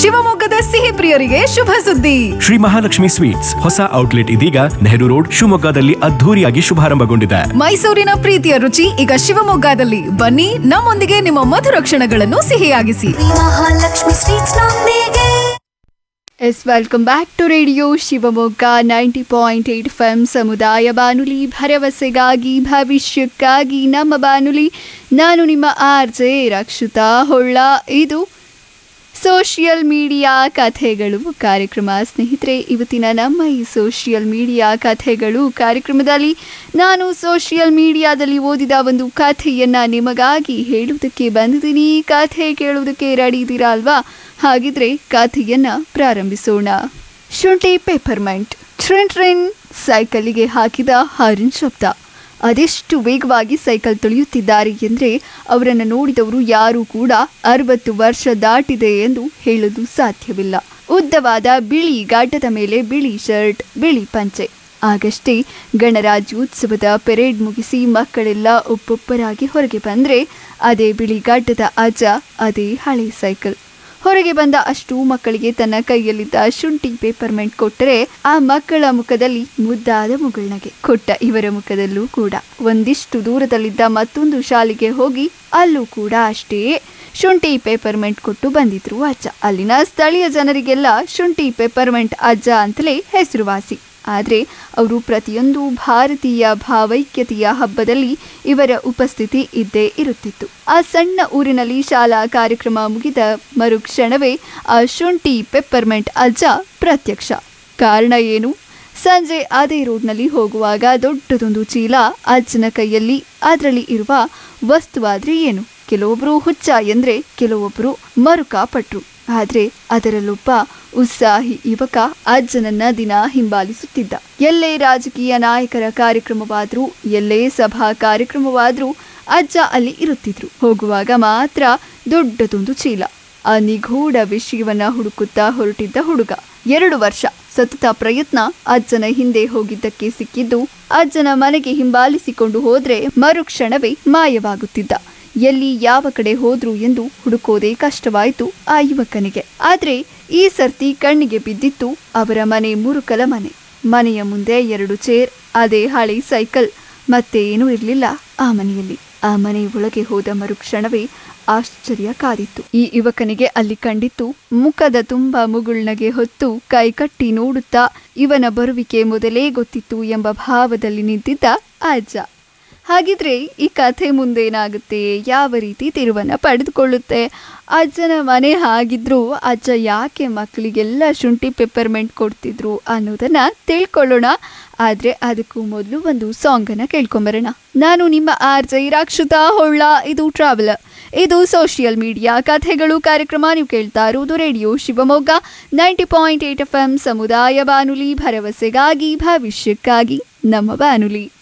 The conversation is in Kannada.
ಶಿವಮೊಗ್ಗದ ಸಿಹಿ ಪ್ರಿಯರಿಗೆ ಶುಭ ಸುದ್ದಿ ಶ್ರೀ ಮಹಾಲಕ್ಷ್ಮಿ ಸ್ವೀಟ್ಸ್ ಹೊಸ ಔಟ್ಲೆಟ್ ಇದೀಗ ನೆಹರು ರೋಡ್ ಶಿವಮೊಗ್ಗದಲ್ಲಿ ಅದ್ಧೂರಿಯಾಗಿ ಶುಭಾರಂಭಗೊಂಡಿದೆ ಮೈಸೂರಿನ ಪ್ರೀತಿಯ ರುಚಿ ಈಗ ಶಿವಮೊಗ್ಗದಲ್ಲಿ ಬನ್ನಿ ನಮ್ಮೊಂದಿಗೆ ನಿಮ್ಮ ಮಧುರ ಕ್ಷಣಗಳನ್ನು ಸಿಹಿಯಾಗಿಸಿ ಮಹಾಲಕ್ಷ್ಮಿ ಸ್ವೀಟ್ಸ್ ನೊಂದಿಗೆ yes welcome back to radio Shivamogga ninety point eight F M ಸಮುದಾಯ ಬಾನುಲಿ ಭರವಸೆಗಾಗಿ ಭವಿಷ್ಯಕ್ಕಾಗಿ ನಮ್ಮ ಬಾನುಲಿ ನಾನು ನಿಮ್ಮ ಆರ್ ಜೆ ರಕ್ಷಿತಾ ಹೊಳ್ಳ ಇದು ಸೋಷಿಯಲ್ ಮೀಡಿಯಾ ಕಥೆಗಳು ಕಾರ್ಯಕ್ರಮ ಸ್ನೇಹಿತರೆ ಇವತ್ತಿನ ನಮ್ಮ ಈ ಸೋಷಿಯಲ್ ಮೀಡಿಯಾ ಕಥೆಗಳು ಕಾರ್ಯಕ್ರಮದಲ್ಲಿ ನಾನು ಸೋಷಿಯಲ್ ಮೀಡಿಯಾದಲ್ಲಿ ಓದಿದ ಒಂದು ಕಥೆಯನ್ನು ನಿಮಗಾಗಿ ಹೇಳುವುದಕ್ಕೆ ಬಂದಿದ್ದೀನಿ ಕಥೆ ಕೇಳುವುದಕ್ಕೆ ರೆಡಿ ಇದ್ದೀರಾ ಅಲ್ವಾ ಹಾಗಿದ್ರೆ ಕಥೆಯನ್ನು ಪ್ರಾರಂಭಿಸೋಣ ಶುಂಠಿ ಪೇಪರ್ಮೆಂಟ್ ಟ್ರಿನ್ ಟ್ರಿನ್ ಸೈಕಲ್ಲಿಗೆ ಹಾಕಿದ ಹಾರಿನ್ ಶಬ್ದ ಅದೆಷ್ಟು ವೇಗವಾಗಿ ಸೈಕಲ್ ತುಳಿಯುತ್ತಿದ್ದಾರೆ ಎಂದರೆ ಅವರನ್ನು ನೋಡಿದವರು ಯಾರೂ ಕೂಡ ಅರವತ್ತು ವರ್ಷ ದಾಟಿದೆ ಎಂದು ಹೇಳಲು ಸಾಧ್ಯವಿಲ್ಲ ಉದ್ದವಾದ ಬಿಳಿ ಗಡ್ಡದ ಮೇಲೆ ಬಿಳಿ ಶರ್ಟ್ ಬಿಳಿ ಪಂಚೆ ಆಗಷ್ಟೇ ಗಣರಾಜ್ಯೋತ್ಸವದ ಪೆರೇಡ್ ಮುಗಿಸಿ ಮಕ್ಕಳೆಲ್ಲ ಒಬ್ಬೊಬ್ಬರಾಗಿ ಹೊರಗೆ ಬಂದರೆ ಅದೇ ಬಿಳಿ ಗಡ್ಡದ ಅಜ್ಜ ಅದೇ ಹಳೆ ಸೈಕಲ್ ಹೊರಗೆ ಬಂದ ಅಷ್ಟು ಮಕ್ಕಳಿಗೆ ತನ್ನ ಕೈಯಲ್ಲಿದ್ದ ಶುಂಠಿ ಪೇಪರ್ಮೆಂಟ್ ಕೊಟ್ಟರೆ ಆ ಮಕ್ಕಳ ಮುಖದಲ್ಲಿ ಮುದ್ದಾದ ಮುಗುಳ್ನಗೆ ಕೊಟ್ಟ ಇವರ ಮುಖದಲ್ಲೂ ಕೂಡ ಒಂದಿಷ್ಟು ದೂರದಲ್ಲಿದ್ದ ಮತ್ತೊಂದು ಶಾಲೆಗೆ ಹೋಗಿ ಅಲ್ಲೂ ಕೂಡ ಅಷ್ಟೇ ಶುಂಠಿ ಪೇಪರ್ಮೆಂಟ್ ಕೊಟ್ಟು ಬಂದಿದ್ರು ಅಜ್ಜ ಅಲ್ಲಿನ ಸ್ಥಳೀಯ ಜನರಿಗೆಲ್ಲ ಶುಂಠಿ ಪೇಪರ್ಮೆಂಟ್ ಅಜ್ಜ ಅಂತಲೇ ಹೆಸರುವಾಸಿ ಆದರೆ ಅವರು ಪ್ರತಿಯೊಂದು ಭಾರತೀಯ ಭಾವೈಕ್ಯತೆಯ ಹಬ್ಬದಲ್ಲಿ ಇವರ ಉಪಸ್ಥಿತಿ ಇದ್ದೇ ಇರುತ್ತಿತ್ತು ಆ ಸಣ್ಣ ಊರಿನಲ್ಲಿ ಶಾಲಾ ಕಾರ್ಯಕ್ರಮ ಮುಗಿದ ಮರುಕ್ಷಣವೇ ಆ ಶುಂಠಿ ಪೆಪ್ಪರ್ಮೆಂಟ್ ಅಜ್ಜ ಪ್ರತ್ಯಕ್ಷ ಕಾರಣ ಏನು ಸಂಜೆ ಅದೇ ರೋಡ್ನಲ್ಲಿ ಹೋಗುವಾಗ ದೊಡ್ಡದೊಂದು ಚೀಲ ಅಜ್ಜನ ಕೈಯಲ್ಲಿ ಅದರಲ್ಲಿ ಇರುವ ವಸ್ತುವಾದ್ರೆ ಏನು ಕೆಲವೊಬ್ಬರು ಹುಚ್ಚ ಎಂದ್ರೆ ಕೆಲವೊಬ್ಬರು ಮರುಕಾಪಟ್ರು ಆದರೆ ಅದರಲ್ಲೊಬ್ಬ ಉತ್ಸಾಹಿ ಯುವಕ ಅಜ್ಜನನ್ನ ದಿನ ಹಿಂಬಾಲಿಸುತ್ತಿದ್ದ ಎಲ್ಲೇ ರಾಜಕೀಯ ನಾಯಕರ ಕಾರ್ಯಕ್ರಮವಾದ್ರೂ ಎಲ್ಲೇ ಸಭಾ ಕಾರ್ಯಕ್ರಮವಾದ್ರೂ ಅಜ್ಜ ಅಲ್ಲಿ ಇರುತ್ತಿದ್ರು ಹೋಗುವಾಗ ಮಾತ್ರ ದೊಡ್ಡದೊಂದು ಚೀಲ ಆ ನಿಗೂಢ ವಿಷಯವನ್ನ ಹುಡುಕುತ್ತಾ ಹೊರಟಿದ್ದ ಹುಡುಗ ಎರಡು ವರ್ಷ ಸತತ ಪ್ರಯತ್ನ ಅಜ್ಜನ ಹಿಂದೆ ಹೋಗಿದ್ದಕ್ಕೆ ಸಿಕ್ಕಿದ್ದು ಅಜ್ಜನ ಮನೆಗೆ ಹಿಂಬಾಲಿಸಿಕೊಂಡು ಹೋದ್ರೆ ಮರುಕ್ಷಣವೇ ಮಾಯವಾಗುತ್ತಿದ್ದ ಎಲ್ಲಿ ಯಾವ ಕಡೆ ಹೋದ್ರು ಎಂದು ಹುಡುಕೋದೇ ಕಷ್ಟವಾಯಿತು ಆ ಯುವಕನಿಗೆ ಆದ್ರೆ ಈ ಸರ್ತಿ ಕಣ್ಣಿಗೆ ಬಿದ್ದಿತ್ತು ಅವರ ಮನೆ ಮುರುಕಲ ಮನೆ ಮನೆಯ ಮುಂದೆ ಎರಡು ಚೇರ್ ಅದೇ ಹಳೆ ಸೈಕಲ್ ಮತ್ತೆ ಏನೂ ಇರಲಿಲ್ಲ ಆ ಮನೆಯಲ್ಲಿ ಆ ಮನೆ ಒಳಗೆ ಹೋದ ಮರುಕ್ಷಣವೇ ಆಶ್ಚರ್ಯ ಕಾದಿತ್ತು ಈ ಯುವಕನಿಗೆ ಅಲ್ಲಿ ಕಂಡಿತ್ತು ಮುಖದ ತುಂಬ ಮುಗುಳ್ನಗೆ ಹೊತ್ತು ಕೈಕಟ್ಟಿ ನೋಡುತ್ತಾ ಇವನ ಬರುವಿಕೆ ಮೊದಲೇ ಗೊತ್ತಿತ್ತು ಎಂಬ ಭಾವದಲ್ಲಿ ನಿಂತಿದ್ದ ಅಜ್ಜ ಹಾಗಿದ್ರೆ ಈ ಕಥೆ ಮುಂದೇನಾಗುತ್ತೆ ಯಾವ ರೀತಿ ತಿರುವನ್ನ ಪಡೆದುಕೊಳ್ಳುತ್ತೆ ಅಜ್ಜನ ಮನೆ ಹಾಗಿದ್ರು ಅಜ್ಜ ಯಾಕೆ ಮಕ್ಕಳಿಗೆಲ್ಲ ಶುಂಠಿ ಪೆಪ್ಪರ್ಮೆಂಟ್ ಕೊಡ್ತಿದ್ರು ಅನ್ನೋದನ್ನ ತಿಳ್ಕೊಳ್ಳೋಣ ಆದರೆ ಅದಕ್ಕೂ ಮೊದಲು ಒಂದು ಸಾಂಗನ್ನು ಕೇಳ್ಕೊಂಬರೋಣ ನಾನು ನಿಮ್ಮ ಆರ್ ಜೈ ರಾಕ್ಷುತಾ ಹೊಳ್ಳ ಇದು ಟ್ರಾವೆಲರ್ ಇದು ಸೋಷಿಯಲ್ ಮೀಡಿಯಾ ಕಥೆಗಳು ಕಾರ್ಯಕ್ರಮ ನೀವು ಕೇಳ್ತಾ ಇರುವುದು radio Shivamogga ninety point eight F M ಸಮುದಾಯ ಬಾನುಲಿ ಭರವಸೆಗಾಗಿ ಭವಿಷ್ಯಕ್ಕಾಗಿ ನಮ್ಮ ಬಾನುಲಿ